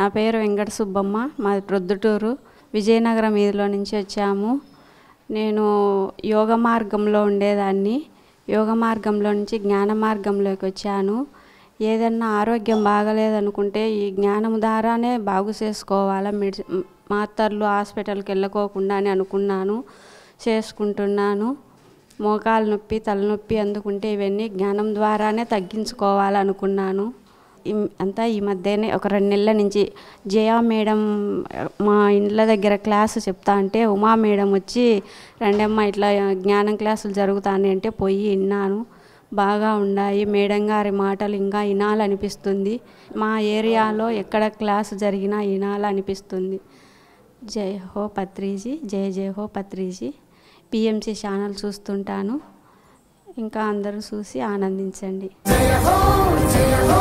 పేరు వెంకట సుబ్బమ్మ మాది ప్రొద్దుటూరు విజయనగరం వీధిలో నుంచి వచ్చాము నేను యోగ మార్గంలో ఉండేదాన్ని యోగ మార్గంలో నుంచి జ్ఞాన మార్గంలోకి వచ్చాను ఏదన్నా ఆరోగ్యం బాగలేదనుకుంటే ఈ జ్ఞానం ద్వారానే బాగు చేసుకోవాలా మెడిసి మాత్రలు హాస్పిటల్కి వెళ్ళకోకుండా అని అనుకున్నాను చేసుకుంటున్నాను మోకాలు నొప్పి తలనొప్పి అందుకుంటే ఇవన్నీ జ్ఞానం ద్వారానే తగ్గించుకోవాలనుకున్నాను ఈ- అంతా ఈ మధ్యనే ఒక రెండు నెలల నుంచి జయా మేడం మా ఇండ్ల దగ్గర క్లాసు చెప్తా అంటే ఉమా మేడం వచ్చి రెండమ్మ ఇట్లా జ్ఞానం క్లాసులు జరుగుతాయి అంటే పోయి విన్నాను బాగా ఉన్నాయి మేడం గారి మాటలు ఇంకా వినాలనిపిస్తుంది మా ఏరియాలో ఎక్కడ క్లాసు జరిగినా వినాలనిపిస్తుంది జై హో పత్రిజీ జై జై హో పత్రిజీ పిఎంసి ఛానల్ చూస్తుంటాను ఇంకా అందరూ చూసి ఆనందించండి జయ హో జయ హో